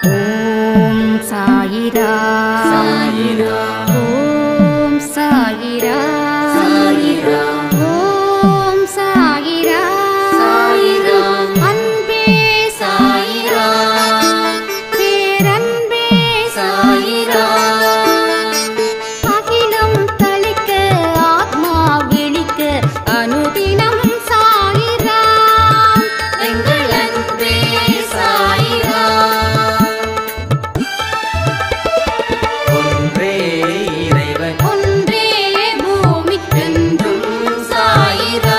ஓம் சாயிரா சாயிரா ஓம் சாயிரா சாயிரா ஓம் சாயிரா சாயிரா அன்பே சாயிரா பேரன்பே சாயிரா அகிலம் தளிக்க ஆத்மா விழிக்க அனுதினம் சாயிரா எங்கள் அன்பே சாயிரா ஒன்றே இறைவன் ஒன்றே பூமிக்கென்றும் என்றும் சாயிரா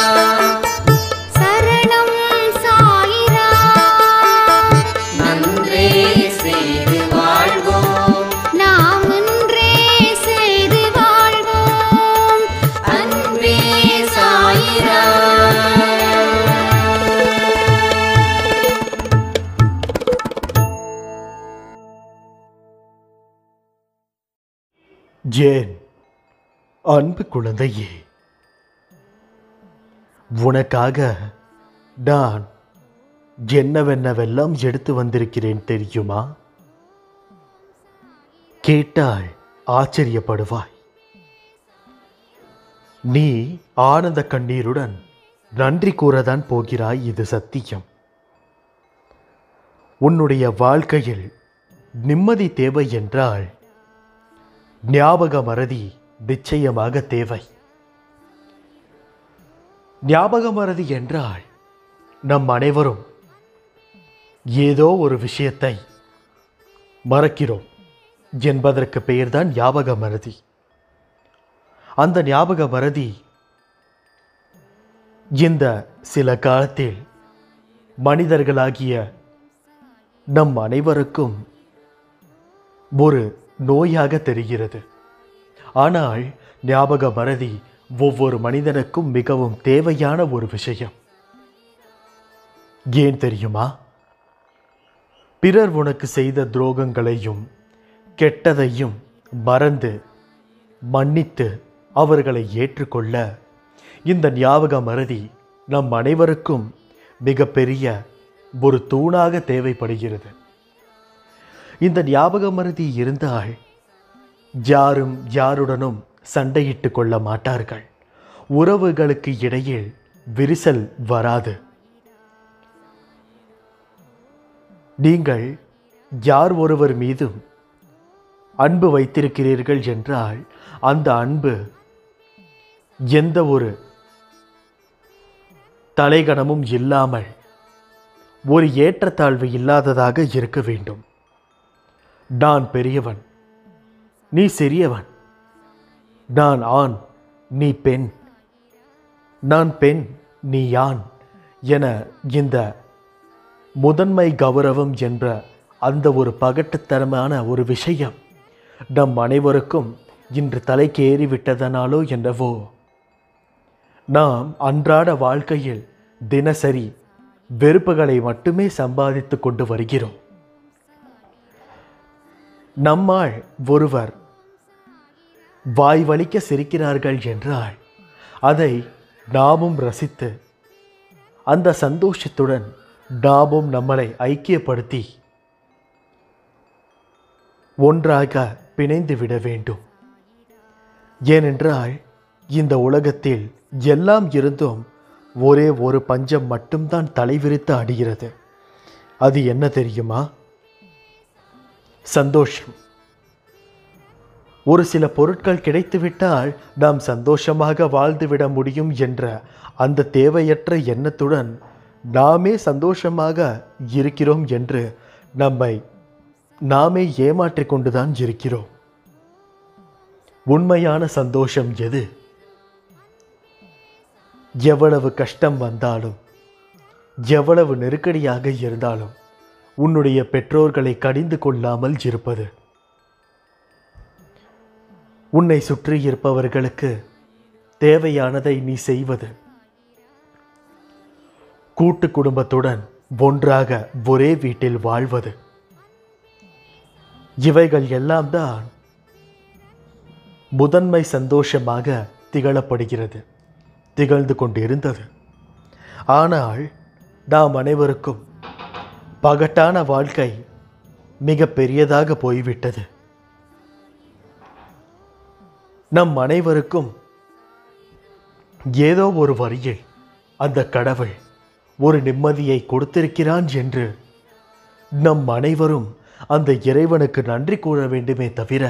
சரணம் சாயிரா நன்றே செய்து வாழ்வோம் நாம் ஒன்றே செய்து வாழ்வோம் அன்பே சாயிரா ஏன் அன்பு குழந்தையே உனக்காக நான் என்னவென்னவெல்லாம் எடுத்து வந்திருக்கிறேன் தெரியுமா கேட்டால் ஆச்சரியப்படுவாய் நீ ஆனந்த கண்ணீருடன் நன்றி கூறதான் போகிறாய் இது சத்தியம் உன்னுடைய வாழ்க்கையில் நிம்மதி தேவை என்றால் ஞாபக மறதி நிச்சயமாக தேவை ஞாபக மறதி என்றால் நம் அனைவரும் ஏதோ ஒரு விஷயத்தை மறக்கிறோம் என்பதற்கு பெயர்தான் ஞாபக மறதி அந்த ஞாபக மறதி இந்த சில காலத்தில் மனிதர்களாகிய நம் அனைவருக்கும் ஒரு நோயாக தெரிகிறது ஆனால் ஞாபக மறதி ஒவ்வொரு மனிதனுக்கும் மிகவும் தேவையான ஒரு விஷயம் ஏன் தெரியுமா பிறர் உனக்கு செய்த துரோகங்களையும் கெட்டதையும் மறந்து மன்னித்து அவர்களை ஏற்றுக்கொள்ள இந்த ஞாபக மறதி நம் அனைவருக்கும் மிகப்பெரிய ஒரு தூணாக தேவைப்படுகிறது இந்த ஞாபக மறதி இருந்தால் யாரும் யாருடனும் சண்டையிட்டு கொள்ள மாட்டார்கள் உறவுகளுக்கு இடையில் விரிசல் வராது நீங்கள் யார் ஒருவர் மீதும் அன்பு வைத்திருக்கிறீர்கள் என்றால் அந்த அன்பு எந்த ஒரு தலைகணமும் இல்லாமல் ஒரு ஏற்றத்தாழ்வு இல்லாததாக இருக்க வேண்டும் நான் பெரியவன் நீ சிறியவன் நான் ஆண் நீ பெண் நான் பெண் நீ ஆண் என இந்த முதன்மை கௌரவம் என்ற அந்த ஒரு பகட்டுத்தனமான ஒரு விஷயம் நம் அனைவருக்கும் இன்று தலைக்கு ஏறிவிட்டதனாலோ என்னவோ நாம் அன்றாட வாழ்க்கையில் தினசரி வெறுப்புகளை மட்டுமே சம்பாதித்து கொண்டு வருகிறோம் நம்மால் ஒருவர் வாய் வலிக்க சிரிக்கிறார்கள் என்றால் அதை நாமும் ரசித்து அந்த சந்தோஷத்துடன் நாமும் நம்மளை ஐக்கியப்படுத்தி ஒன்றாக பிணைந்து விட வேண்டும் ஏனென்றால் இந்த உலகத்தில் எல்லாம் இருந்தும் ஒரே ஒரு பஞ்சம் மட்டும்தான் தலைவிரித்து அடிகிறது அது என்ன தெரியுமா சந்தோஷம் ஒரு சில பொருட்கள் கிடைத்துவிட்டால் நாம் சந்தோஷமாக வாழ்ந்துவிட முடியும் என்ற அந்த தேவையற்ற எண்ணத்துடன் நாமே சந்தோஷமாக இருக்கிறோம் என்று நம்மை நாமே ஏமாற்றிக் கொண்டுதான் இருக்கிறோம் உண்மையான சந்தோஷம் எது எவ்வளவு கஷ்டம் வந்தாலும் எவ்வளவு நெருக்கடியாக இருந்தாலும் உன்னுடைய பெற்றோர்களை கடிந்து கொள்ளாமல் இருப்பது உன்னை சுற்றி இருப்பவர்களுக்கு தேவையானதை நீ செய்வது கூட்டு குடும்பத்துடன் ஒன்றாக ஒரே வீட்டில் வாழ்வது இவைகள் எல்லாம் தான் முதன்மை சந்தோஷமாக திகழப்படுகிறது திகழ்ந்து கொண்டிருந்தது ஆனால் நாம் அனைவருக்கும் பகட்டான வாழ்க்கை மிக பெரியதாக போய்விட்டது நம் அனைவருக்கும் ஏதோ ஒரு வரியில் அந்த கடவுள் ஒரு நிம்மதியை கொடுத்திருக்கிறான் என்று நம் அனைவரும் அந்த இறைவனுக்கு நன்றி கூற வேண்டுமே தவிர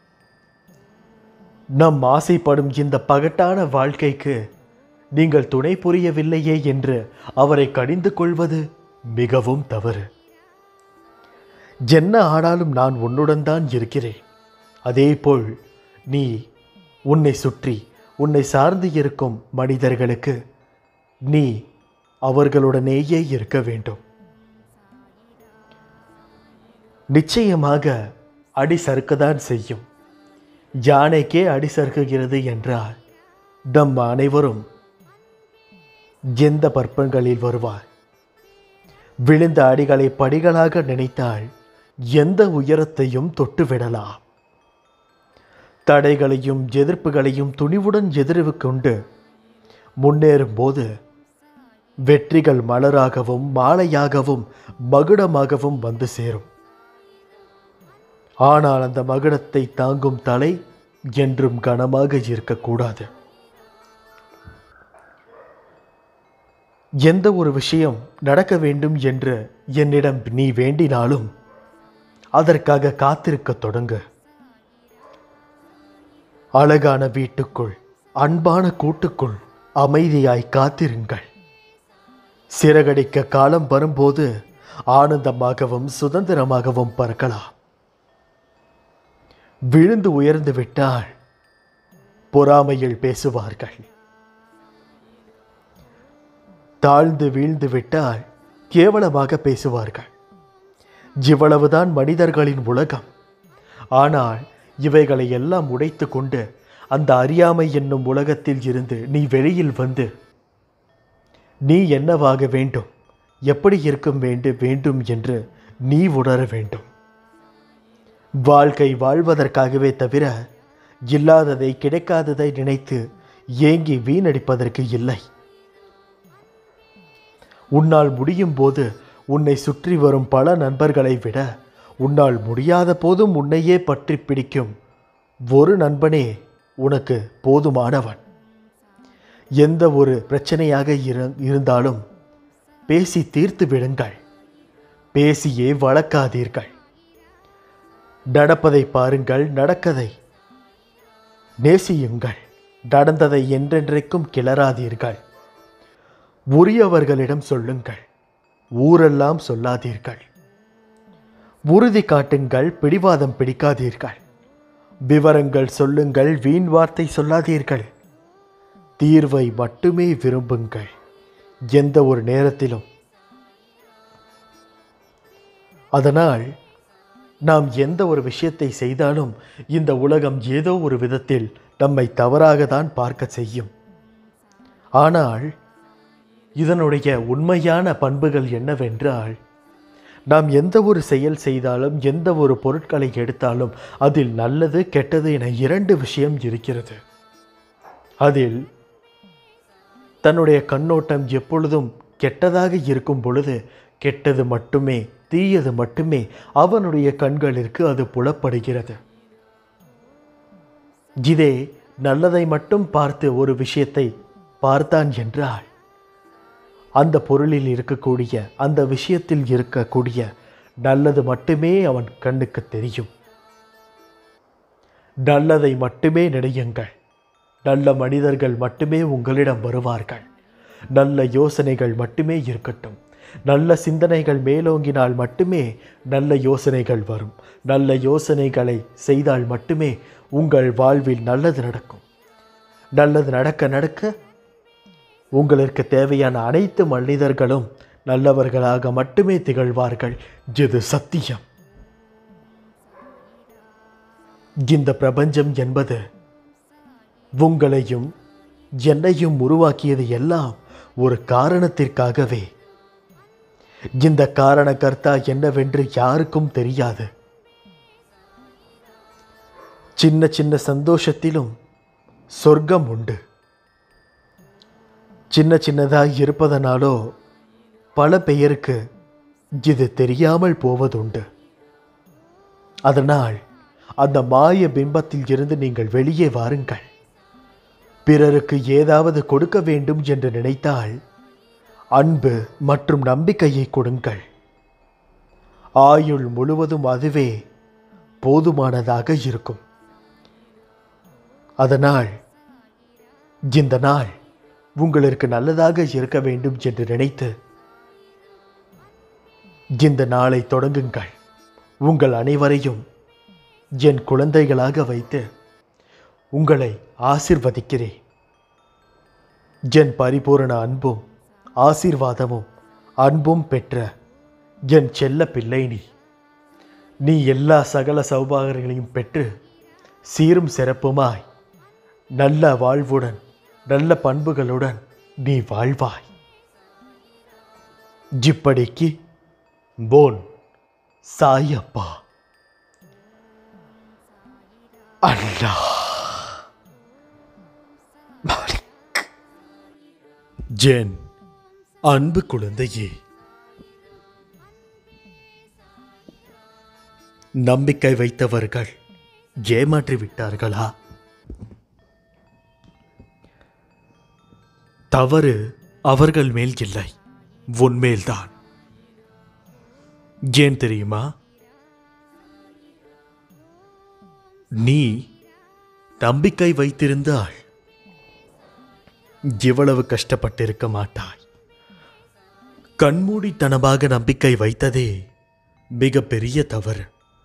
நம் ஆசைப்படும் இந்த பகட்டான வாழ்க்கைக்கு நீங்கள் துணை புரியவில்லையே என்று அவரை கடிந்து கொள்வது மிகவும் தவறு என்ன ஆனாலும் நான் உன்னுடன் தான் இருக்கிறேன் அதேபோல் நீ உன்னை சுற்றி உன்னை சார்ந்து இருக்கும் மனிதர்களுக்கு நீ அவர்களுடனேயே இருக்க வேண்டும் நிச்சயமாக அடி சறுக்கதான் செய்யும் யானைக்கே அடி சறுக்குகிறது என்றால் நம் அனைவரும் எந்த பற்பங்களில் வருவார் விழுந்த அடிகளை படிகளாக நினைத்தால் எந்த உயரத்தையும் தொட்டு விடலாம் தடைகளையும் எதிர்ப்புகளையும் துணிவுடன் எதிர்வு கொண்டு முன்னேறும் போது வெற்றிகள் மலராகவும் மாலையாகவும் மகுடமாகவும் வந்து சேரும் ஆனால் அந்த மகுடத்தை தாங்கும் தலை என்றும் கனமாக இருக்கக்கூடாது எந்த ஒரு விஷயம் நடக்க வேண்டும் என்று என்னிடம் நீ வேண்டினாலும் அதற்காக காத்திருக்க தொடங்கு அழகான வீட்டுக்குள் அன்பான கூட்டுக்குள் அமைதியாய் காத்திருங்கள் சிறகடிக்க காலம் வரும்போது ஆனந்தமாகவும் சுதந்திரமாகவும் பறக்கலாம் விழுந்து உயர்ந்து விட்டால் பொறாமையில் பேசுவார்கள் தாழ்ந்து வீழ்ந்து விட்டால் கேவலமாக பேசுவார்கள் இவ்வளவுதான் மனிதர்களின் உலகம் ஆனால் இவைகளை எல்லாம் உடைத்து கொண்டு அந்த அறியாமை என்னும் உலகத்தில் இருந்து நீ வெளியில் வந்து நீ என்னவாக வேண்டும் எப்படி இருக்கும் வேண்டு வேண்டும் என்று நீ உணர வேண்டும் வாழ்க்கை வாழ்வதற்காகவே தவிர இல்லாததை கிடைக்காததை நினைத்து ஏங்கி வீணடிப்பதற்கு இல்லை உன்னால் முடியும் போது உன்னை சுற்றி வரும் பல நண்பர்களை விட உன்னால் முடியாத போதும் உன்னையே பற்றி பிடிக்கும் ஒரு நண்பனே உனக்கு போதுமானவன் எந்த ஒரு பிரச்சனையாக இரு- இருந்தாலும் பேசி தீர்த்து விடுங்கள் பேசியே வளர்க்காதீர்கள் நடப்பதை பாருங்கள் நடக்கதை நேசியுங்கள் நடந்ததை என்றென்றைக்கும் கிளறாதீர்கள் உரியவர்களிடம் சொல்லுங்கள் ஊரெல்லாம் சொல்லாதீர்கள் உறுதி காட்டுங்கள் பிடிவாதம் பிடிக்காதீர்கள் விவரங்கள் சொல்லுங்கள் வீண் வார்த்தை சொல்லாதீர்கள் தீர்வை மட்டுமே விரும்புங்கள் எந்த ஒரு நேரத்திலும் அதனால் நாம் எந்த ஒரு விஷயத்தை செய்தாலும் இந்த உலகம் ஏதோ ஒரு விதத்தில் நம்மை தவறாக தான் பார்க்க செய்யும் ஆனால் இதனுடைய உண்மையான பண்புகள் என்னவென்றால் நாம் எந்த ஒரு செயல் செய்தாலும் எந்த ஒரு பொருட்களை எடுத்தாலும் அதில் நல்லது கெட்டது என இரண்டு விஷயம் இருக்கிறது அதில் தன்னுடைய கண்ணோட்டம் எப்பொழுதும் கெட்டதாக இருக்கும் பொழுது கெட்டது மட்டுமே தீயது மட்டுமே அவனுடைய கண்களிற்கு அது புலப்படுகிறது இதே நல்லதை மட்டும் பார்த்து ஒரு விஷயத்தை பார்த்தான் என்றால் அந்த பொருளில் இருக்கக்கூடிய அந்த விஷயத்தில் இருக்கக்கூடிய நல்லது மட்டுமே அவன் கண்ணுக்கு தெரியும் நல்லதை மட்டுமே நினையுங்கள் நல்ல மனிதர்கள் மட்டுமே உங்களிடம் வருவார்கள் நல்ல யோசனைகள் மட்டுமே இருக்கட்டும் நல்ல சிந்தனைகள் மேலோங்கினால் மட்டுமே நல்ல யோசனைகள் வரும் நல்ல யோசனைகளை செய்தால் மட்டுமே உங்கள் வாழ்வில் நல்லது நடக்கும் நல்லது நடக்க நடக்க உங்களுக்கு தேவையான அனைத்து மனிதர்களும் நல்லவர்களாக மட்டுமே திகழ்வார்கள் இது சத்தியம் இந்த பிரபஞ்சம் என்பது உங்களையும் என்னையும் உருவாக்கியது எல்லாம் ஒரு காரணத்திற்காகவே இந்த காரணகர்த்தா என்னவென்று யாருக்கும் தெரியாது சின்ன சின்ன சந்தோஷத்திலும் சொர்க்கம் உண்டு சின்ன சின்னதாய் இருப்பதனாலோ பல பெயருக்கு இது தெரியாமல் போவதுண்டு அதனால் அந்த மாய பிம்பத்தில் இருந்து நீங்கள் வெளியே வாருங்கள் பிறருக்கு ஏதாவது கொடுக்க வேண்டும் என்று நினைத்தால் அன்பு மற்றும் நம்பிக்கையை கொடுங்கள் ஆயுள் முழுவதும் அதுவே போதுமானதாக இருக்கும் அதனால் இந்த நாள் உங்களுக்கு நல்லதாக இருக்க வேண்டும் என்று நினைத்து இந்த நாளை தொடங்குங்கள் உங்கள் அனைவரையும் என் குழந்தைகளாக வைத்து உங்களை ஆசிர்வதிக்கிறேன் என் பரிபூரண அன்பும் ஆசீர்வாதமும் அன்பும் பெற்ற என் செல்ல பிள்ளை நீ நீ எல்லா சகல சௌபாகங்களையும் பெற்று சீரும் சிறப்புமாய் நல்ல வாழ்வுடன் நல்ல பண்புகளுடன் நீ வாழ்வாய் இப்படிக்கு போன் சாயப்பா அல்லா மாலிக். ஜென் அன்பு குழந்தையே நம்பிக்கை வைத்தவர்கள் ஏமாற்றி விட்டார்களா தவறு அவர்கள் மேல் இல்லை உன்மேல்தான் ஏன் தெரியுமா நீ நம்பிக்கை வைத்திருந்தால் இவ்வளவு கஷ்டப்பட்டிருக்க மாட்டாய் கண்மூடித்தனமாக நம்பிக்கை வைத்ததே மிகப்பெரிய தவறு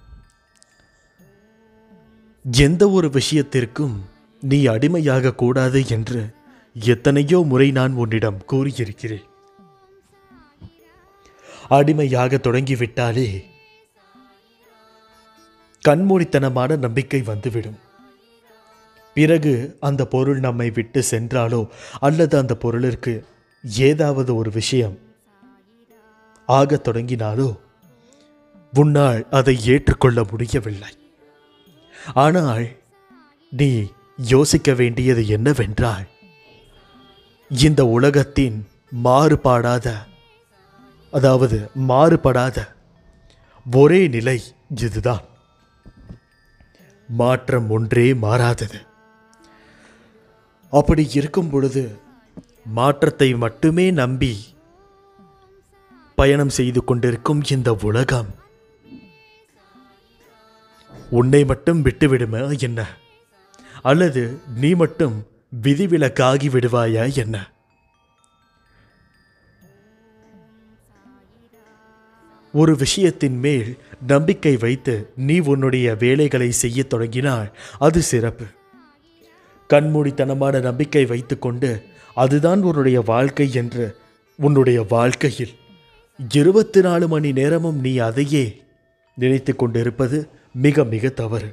எந்த ஒரு விஷயத்திற்கும் நீ அடிமையாக கூடாது என்று எத்தனையோ முறை நான் உன்னிடம் கூறியிருக்கிறேன் அடிமையாக தொடங்கிவிட்டாலே கண்மூடித்தனமான நம்பிக்கை வந்துவிடும் பிறகு அந்த பொருள் நம்மை விட்டு சென்றாலோ அல்லது அந்த பொருளிற்கு ஏதாவது ஒரு விஷயம் ஆகத் தொடங்கினாலோ உன்னால் அதை ஏற்றுக்கொள்ள முடியவில்லை ஆனால் நீ யோசிக்க வேண்டியது என்னவென்றால் இந்த உலகத்தின் மாறுபாடாத அதாவது மாறுபடாத ஒரே நிலை இதுதான் மாற்றம் ஒன்றே மாறாதது அப்படி இருக்கும் பொழுது மாற்றத்தை மட்டுமே நம்பி பயணம் செய்து கொண்டிருக்கும் இந்த உலகம் உன்னை மட்டும் விட்டுவிடுமா என்ன அல்லது நீ மட்டும் விதிவிலக்காகி விடுவாயா என்ன ஒரு விஷயத்தின் மேல் நம்பிக்கை வைத்து நீ உன்னுடைய வேலைகளை செய்யத் தொடங்கினால் அது சிறப்பு கண்மூடித்தனமான நம்பிக்கை வைத்துக்கொண்டு அதுதான் உன்னுடைய வாழ்க்கை என்று உன்னுடைய வாழ்க்கையில் இருபத்தி நாலு மணி நேரமும் நீ அதையே நினைத்து கொண்டிருப்பது மிக மிக தவறு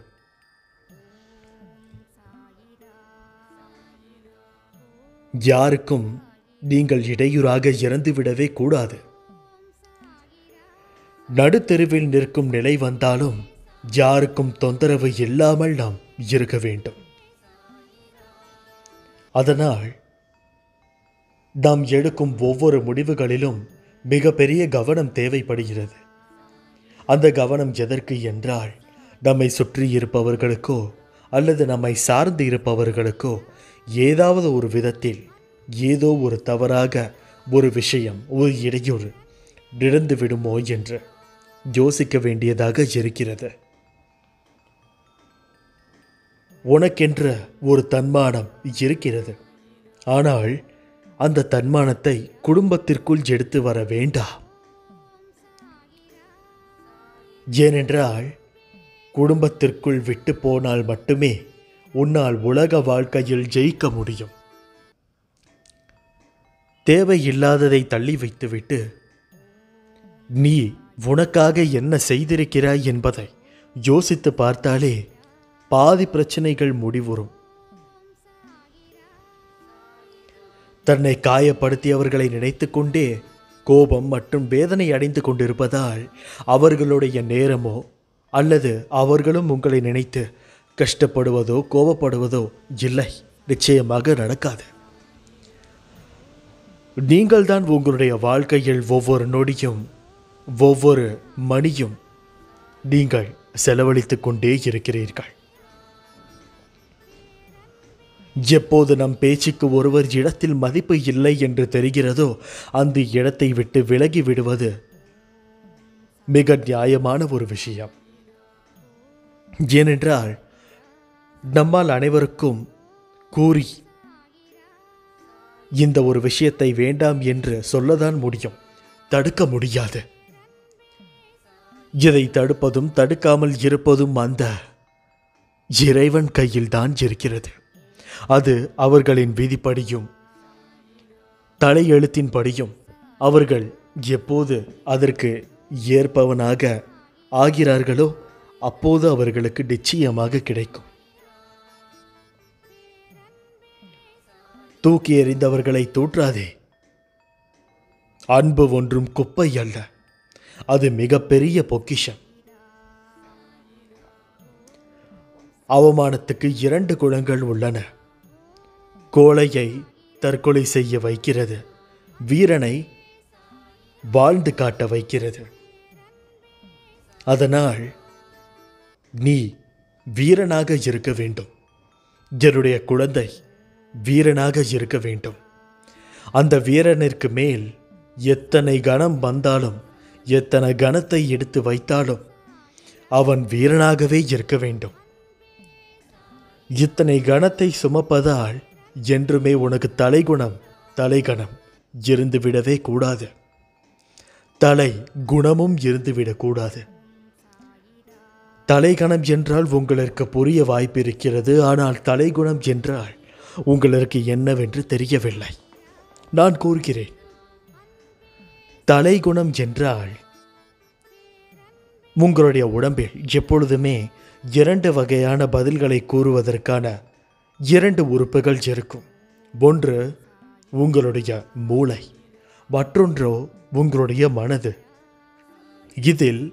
யாருக்கும் நீங்கள் இடையூறாக இறந்துவிடவே கூடாது நடுத்தெருவில் நிற்கும் நிலை வந்தாலும் யாருக்கும் தொந்தரவு இல்லாமல் நாம் இருக்க வேண்டும் அதனால் நாம் எடுக்கும் ஒவ்வொரு முடிவுகளிலும் மிகப்பெரிய கவனம் தேவைப்படுகிறது அந்த கவனம் எதற்கு என்றால் நம்மை சுற்றி இருப்பவர்களுக்கோ அல்லது நம்மை சார்ந்து இருப்பவர்களுக்கோ ஏதாவது ஒரு விதத்தில் ஏதோ ஒரு தவறாக ஒரு விஷயம் ஒரு இடையூறு நடந்து விடுமோ என்று யோசிக்க வேண்டியதாக இருக்கிறது உனக்கென்ற ஒரு தன்மானம் இருக்கிறது ஆனால் அந்த தன்மானத்தை குடும்பத்திற்குள் எடுத்து வர வேண்டாம் ஏனென்றால் குடும்பத்திற்குள் விட்டு போனால் மட்டுமே உன்னால் உலக வாழ்க்கையில் ஜெயிக்க முடியும் தேவையில்லாததை தள்ளி வைத்துவிட்டு நீ உனக்காக என்ன செய்திருக்கிறாய் என்பதை யோசித்து பார்த்தாலே பாதி பிரச்சனைகள் முடிவுறும் தன்னை காயப்படுத்தியவர்களை நினைத்துக்கொண்டே கோபம் மற்றும் வேதனை அடைந்து கொண்டிருப்பதால் அவர்களுடைய நேரமோ அல்லது அவர்களும் உங்களை நினைத்து கஷ்டப்படுவதோ கோபப்படுவதோ இல்லை நிச்சயமாக நடக்காது நீங்கள்தான் உங்களுடைய வாழ்க்கையில் ஒவ்வொரு நொடியும் ஒவ்வொரு மணியும் நீங்கள் செலவழித்துக் கொண்டே இருக்கிறீர்கள் எப்போது நம் பேச்சுக்கு ஒருவர் இடத்தில் மதிப்பு இல்லை என்று தெரிகிறதோ அந்த இடத்தை விட்டு விலகி விடுவது மிக நியாயமான ஒரு விஷயம் ஏனென்றால் நம்மால் அனைவருக்கும் கூறி இந்த ஒரு விஷயத்தை வேண்டாம் என்று சொல்லதான் முடியும் தடுக்க முடியாது இதை தடுப்பதும் தடுக்காமல் இருப்பதும் அந்த இறைவன் கையில் தான் இருக்கிறது அது அவர்களின் விதிப்படியும் தலையெழுத்தின்படியும் அவர்கள் எப்போது அதற்கு ஏற்பவனாக ஆகிறார்களோ அப்போது அவர்களுக்கு நிச்சயமாக கிடைக்கும் தூக்கி எறிந்தவர்களை தூற்றாதே அன்பு ஒன்றும் குப்பை அல்ல அது மிகப்பெரிய பொக்கிஷம் அவமானத்துக்கு இரண்டு குணங்கள் உள்ளன கோழையை தற்கொலை செய்ய வைக்கிறது வீரனை வாழ்ந்து காட்ட வைக்கிறது அதனால் நீ வீரனாக இருக்க வேண்டும் என்னுடைய குழந்தை வீரனாக இருக்க வேண்டும் அந்த வீரனிற்கு மேல் எத்தனை கணம் வந்தாலும் எத்தனை கணத்தை எடுத்து வைத்தாலும் அவன் வீரனாகவே இருக்க வேண்டும் இத்தனை கணத்தை சுமப்பதால் என்றுமே உனக்கு தலைகுணம் தலைகணம் இருந்துவிடவே கூடாது தலை குணமும் இருந்துவிடக்கூடாது தலைகணம் என்றால் உங்களுக்கு புரிய வாய்ப்பு இருக்கிறது ஆனால் தலைகுணம் என்றால் உங்களுக்கு என்னவென்று தெரியவில்லை நான் கூறுகிறேன் தலைகுணம் என்றால் உங்களுடைய உடம்பில் எப்பொழுதுமே இரண்டு வகையான பதில்களை கூறுவதற்கான இரண்டு உறுப்புகள் இருக்கும் ஒன்று உங்களுடைய மூளை மற்றொன்றோ உங்களுடைய மனது இதில்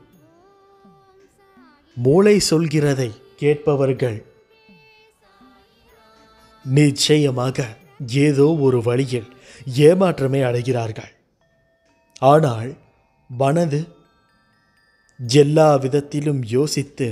மூளை சொல்கிறதை கேட்பவர்கள் நிச்சயமாக ஏதோ ஒரு வழியில் ஏமாற்றமே அடைகிறார்கள் ஆனால் மனது எல்லா விதத்திலும் யோசித்து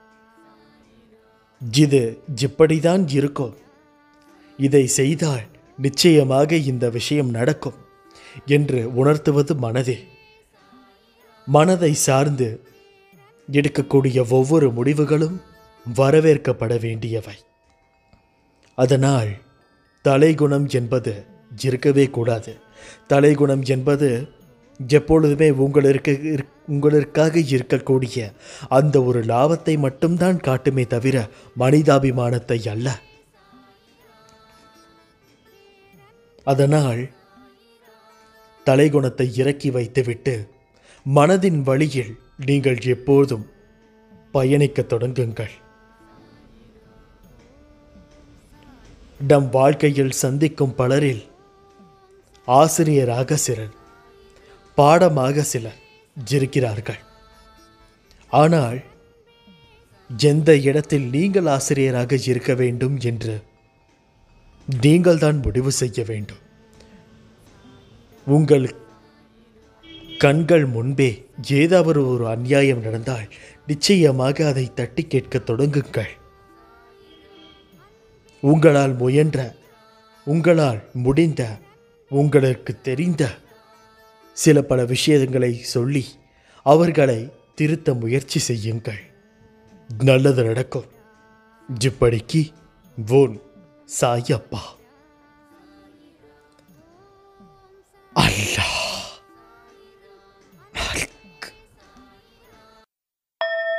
இது இப்படிதான் இருக்கும் இதை செய்தால் நிச்சயமாக இந்த விஷயம் நடக்கும் என்று உணர்த்துவது மனதே மனதை சார்ந்து எடுக்கக்கூடிய ஒவ்வொரு முடிவுகளும் வரவேற்கப்பட வேண்டியவை அதனால் தலைகுணம் என்பது இருக்கவே கூடாது தலைகுணம் என்பது எப்பொழுதுமே உங்களுக்கு இருக்- உங்களுக்காக இருக்கக்கூடிய அந்த ஒரு லாபத்தை மட்டும்தான் காட்டுமே தவிர மனிதாபிமானத்தை அல்ல அதனால் தலைகுணத்தை இறக்கி வைத்துவிட்டு மனதின் வழியில் நீங்கள் எப்போதும் பயணிக்கத் தொடங்குங்கள் நம் வாழ்க்கையில் சந்திக்கும் பலரில் ஆசிரியராக சிலர் பாடமாக சிலர் இருக்கிறார்கள் ஆனால் எந்த இடத்தில் நீங்கள் ஆசிரியராக இருக்க வேண்டும் என்று நீங்கள் தான் முடிவு செய்ய வேண்டும் உங்கள் கண்கள் முன்பே ஏதாவது ஒரு அநியாயம் நடந்தால் நிச்சயமாக அதை தட்டி கேட்க தொடங்குங்கள் உங்களால் முயன்ற உங்களால் முடிந்த உங்களுக்கு தெரிந்த சில பல விஷயங்களை சொல்லி அவர்களை திருத்த முயற்சி செய்யுங்கள் நல்லது நடக்கும் இப்படிக்கு வோன் சாயப்பா அல்லாஹ்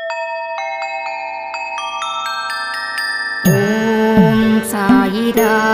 ஓம் சாயிரா